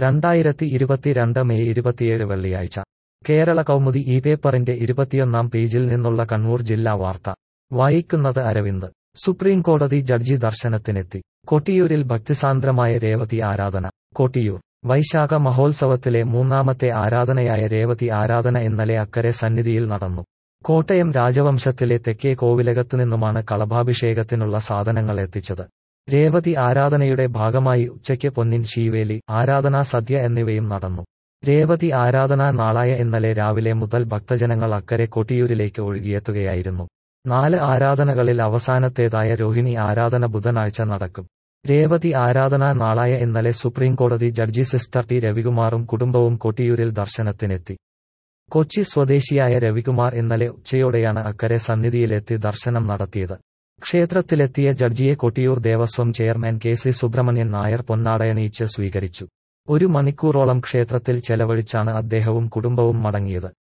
രണ്ടായിരത്തി ഇരുപത്തിരണ്ട് മെയ് ഇരുപത്തിയേഴ് വെള്ളിയാഴ്ച കേരള കൗമുദി ഈ പേപ്പറിന്റെ ഇരുപത്തിയൊന്നാം പേജിൽ നിന്നുള്ള കണ്ണൂർ ജില്ലാ വാർത്ത വായിക്കുന്നത് അരവിന്ദ് സുപ്രീം കോടതി ജഡ്ജി ദർശനത്തിനെത്തി കൊട്ടിയൂരിൽ ഭക്തിസാന്ദ്രമായ രേവതി ആരാധന കൊട്ടിയൂർ വൈശാഖ മഹോത്സവത്തിലെ മൂന്നാമത്തെ ആരാധനയായ രേവതി ആരാധന ഇന്നലെ അക്കരെ സന്നിധിയിൽ നടന്നു കോട്ടയം രാജവംശത്തിലെ തെക്കേ കോവിലകത്തുനിന്നുമാണ് കളഭാഭിഷേകത്തിനുള്ള സാധനങ്ങൾ എത്തിച്ചത് രേവതി ആരാധനയുടെ ഭാഗമായി ഉച്ചയ്ക്ക് പൊന്നിൻ ശീവേലി ആരാധനാ സദ്യ എന്നിവയും നടന്നു രേവതി ആരാധനാ നാളായ ഇന്നലെ രാവിലെ മുതൽ ഭക്തജനങ്ങൾ അക്കരെ കൊട്ടിയൂരിലേക്ക് ഒഴുകിയെത്തുകയായിരുന്നു നാല് ആരാധനകളിൽ അവസാനത്തേതായ രോഹിണി ആരാധന ബുധനാഴ്ച നടക്കും രേവതി ആരാധനാ നാളായ ഇന്നലെ സുപ്രീം കോടതി ജഡ്ജി സിസ്റ്റർ ടി രവികുമാറും കുടുംബവും കൊട്ടിയൂരിൽ ദർശനത്തിനെത്തി കൊച്ചി സ്വദേശിയായ രവികുമാർ ഇന്നലെ ഉച്ചയോടെയാണ് അക്കരെ സന്നിധിയിലെത്തി ദർശനം നടത്തിയത് ക്ഷേത്രത്തിലെത്തിയ ജഡ്ജിയെ Kottiyoor Devaswom chairman K C Subramanian Nair പൊന്നാടയണിയിച്ച് സ്വീകരിച്ചു ഒരു മണിക്കൂറോളം ക്ഷേത്രത്തിൽ ചെലവഴിച്ചാണ് അദ്ദേഹവും കുടുംബവും മടങ്ങിയത്